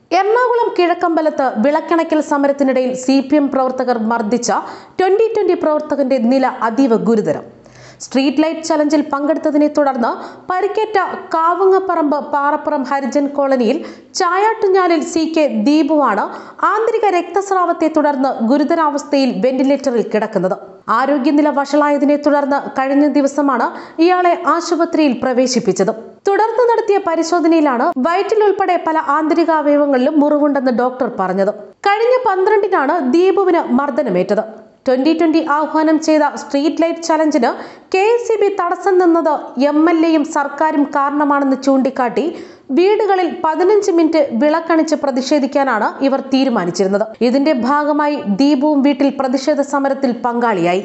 എറണാകുളം കിഴക്കമ്പലത്ത് വിളക്കണക്കൽ സമരത്തിനിടയിൽ സി പി എം പ്രവർത്തകർ മർദ്ദിച്ച ട്വന്റി ട്വന്റി പ്രവർത്തകന്റെ നില അതീവ ഗുരുതരം സ്ട്രീറ്റ് ലൈറ്റ് ചലഞ്ചിൽ പങ്കെടുത്തതിനെ തുടർന്ന് പരിക്കേറ്റ കാവുങ്ങപ്പറമ്പ് പാറപ്പുറം ഹരിജൻ കോളനിയിൽ ചായാട്ടുഞ്ഞാലിൽ സി കെ ദീപുവാണ് ആന്തരിക രക്തസ്രാവത്തെ തുടർന്ന് ഗുരുതരാവസ്ഥയിൽ വെന്റിലേറ്ററിൽ കിടക്കുന്നത് ആരോഗ്യനില വഷളായതിനെ തുടർന്ന് കഴിഞ്ഞ ദിവസമാണ് ഇയാളെ ആശുപത്രിയിൽ പ്രവേശിപ്പിച്ചത് തുടർന്ന് നടത്തിയ പരിശോധനയിലാണ് വയറ്റിൽ ഉൾപ്പെടെ പല ആന്തരികാവയവങ്ങളിലും മുറിവുണ്ടെന്ന് ഡോക്ടർ പറഞ്ഞത് കഴിഞ്ഞ പന്ത്രണ്ടിനാണ് ദീപുവിന് മർദ്ദനമേറ്റത് ട്വന്റി ട്വന്റി ആഹ്വാനം ചെയ്ത സ്ട്രീറ്റ് ലൈറ്റ് ചലഞ്ചിന് കെ എസ് സി ബി തടസ്സം നിന്നത് എം എൽ എയും സർക്കാരും കാരണമാണെന്ന് ചൂണ്ടിക്കാട്ടി വീടുകളിൽ പതിനഞ്ച് മിനിറ്റ് വിളക്കണിച്ച് പ്രതിഷേധിക്കാനാണ് ഇവർ തീരുമാനിച്ചിരുന്നത് ഇതിന്റെ ഭാഗമായി ദീപുവും വീട്ടിൽ പ്രതിഷേധ സമരത്തിൽ പങ്കാളിയായി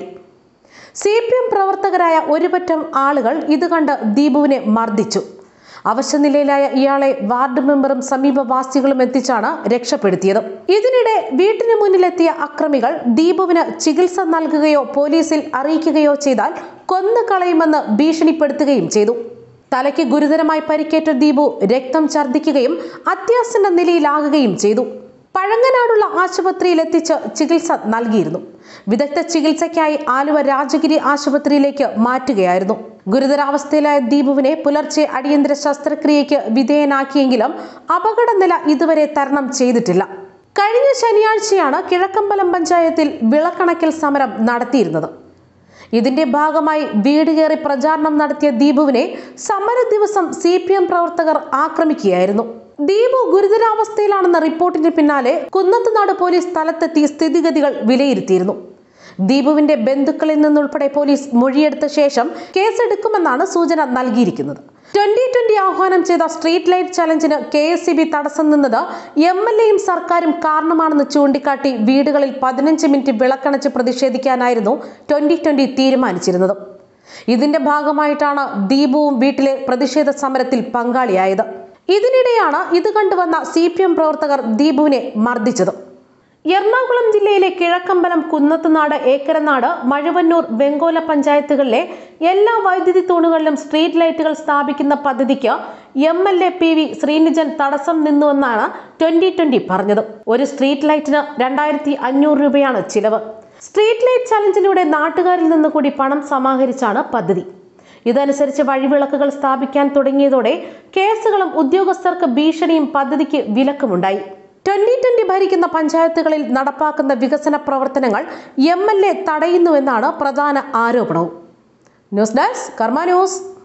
സി പി എം പ്രവർത്തകരായ ഒരുപറ്റം ആളുകൾ ഇത് കണ്ട് ദീപുവിനെ മർദ്ദിച്ചു അവശനിലയിലായ ഇയാളെ വാർഡ് മെമ്പറും സമീപവാസികളും എത്തിച്ചാണ് രക്ഷപ്പെടുത്തിയത് ഇതിനിടെ വീട്ടിന് മുന്നിലെത്തിയ അക്രമികൾ ദീപുവിന് ചികിത്സ നൽകുകയോ പോലീസിൽ അറിയിക്കുകയോ ചെയ്താൽ കൊന്നു കളയുമെന്ന് ഭീഷണിപ്പെടുത്തുകയും ചെയ്തു തലയ്ക്ക് ഗുരുതരമായി പരിക്കേറ്റ ദീപു രക്തം ഛർദ്ദിക്കുകയും അത്യാസന്ന നിലയിലാകുകയും ചെയ്തു പഴങ്ങനാടുള്ള ആശുപത്രിയിൽ എത്തിച്ച് ചികിത്സ നൽകിയിരുന്നു വിദഗ്ധ ചികിത്സയ്ക്കായി ആലുവ രാജഗിരി ആശുപത്രിയിലേക്ക് മാറ്റുകയായിരുന്നു ഗുരുതരാവസ്ഥയിലായ ദീപുവിനെ പുലർച്ചെ അടിയന്തര ശസ്ത്രക്രിയയ്ക്ക് വിധേയനാക്കിയെങ്കിലും അപകടനില ഇതുവരെ തരണം ചെയ്തിട്ടില്ല കഴിഞ്ഞ ശനിയാഴ്ചയാണ് കിഴക്കമ്പലം പഞ്ചായത്തിൽ വിളക്കണക്കിൽ സമരം നടത്തിയിരുന്നത് ഇതിന്റെ ഭാഗമായി വീട് കയറി പ്രചാരണം നടത്തിയ ദീപുവിനെ സമര ദിവസം സി പി എം പ്രവർത്തകർ ആക്രമിക്കുകയായിരുന്നു ദീപു ഗുരുതരാവസ്ഥയിലാണെന്ന റിപ്പോർട്ടിന് പിന്നാലെ കുന്നത്തുനാട് പോലീസ് സ്ഥലത്തെത്തി സ്ഥിതിഗതികൾ വിലയിരുത്തിയിരുന്നു ദീപുവിന്റെ ബന്ധുക്കളിൽ നിന്നുൾപ്പെടെ പോലീസ് മൊഴിയെടുത്ത ശേഷം കേസെടുക്കുമെന്നാണ് സൂചന നൽകിയിരിക്കുന്നത് ട്വന്റി ട്വന്റി ആഹ്വാനം ചെയ്ത സ്ട്രീറ്റ് ലൈറ്റ് ചലഞ്ചിന് കെ എസ് സി ബി തടസ്സം നിന്നത് എം എൽ എയും സർക്കാരും കാരണമാണെന്ന് ചൂണ്ടിക്കാട്ടി വീടുകളിൽ പതിനഞ്ച് മിനിറ്റ് വിളക്കണച്ച് പ്രതിഷേധിക്കാനായിരുന്നു ട്വന്റി ട്വന്റി തീരുമാനിച്ചിരുന്നത് ഇതിന്റെ ഭാഗമായിട്ടാണ് ദീപുവും വീട്ടിലെ പ്രതിഷേധ സമരത്തിൽ പങ്കാളിയായത് ഇതിനിടെയാണ് ഇത് കണ്ടുവന്ന സി പി എം പ്രവർത്തകർ ദീപുവിനെ മർദ്ദിച്ചത് എറണാകുളം ജില്ലയിലെ കിഴക്കമ്പലം കുന്നത്തുനാട് ഏക്കരനാട് മഴുവന്നൂർ വെങ്കോല പഞ്ചായത്തുകളിലെ എല്ലാ വൈദ്യുതി തൂണുകളിലും സ്ട്രീറ്റ് ലൈറ്റുകൾ സ്ഥാപിക്കുന്ന പദ്ധതിക്ക് M L A P V Sreenijan തടസ്സം നിന്നുവെന്നാണ് ട്വന്റി ട്വന്റി പറഞ്ഞത് ഒരു സ്ട്രീറ്റ് ലൈറ്റിന് രണ്ടായിരത്തി അഞ്ഞൂറ് രൂപയാണ് ചിലവ് സ്ട്രീറ്റ് ലൈറ്റ് ചലഞ്ചിലൂടെ നാട്ടുകാരിൽ നിന്ന് കൂടി പണം സമാഹരിച്ചാണ് പദ്ധതി ഇതനുസരിച്ച് വഴിവിളക്കുകൾ സ്ഥാപിക്കാൻ തുടങ്ങിയതോടെ കേസുകളും ഉദ്യോഗസ്ഥർക്ക് ഭീഷണിയും പദ്ധതിക്ക് വിലക്കുമുണ്ടായി ട്വന്റി ട്വന്റി ഭരിക്കുന്ന പഞ്ചായത്തുകളിൽ നടപ്പാക്കുന്ന വികസന പ്രവർത്തനങ്ങൾ എം എൽ എ തടയുന്നുവെന്നാണ് പ്രധാന ആരോപണവും ന്യൂസ് ഡെസ്ക് കർമ്മ ന്യൂസ്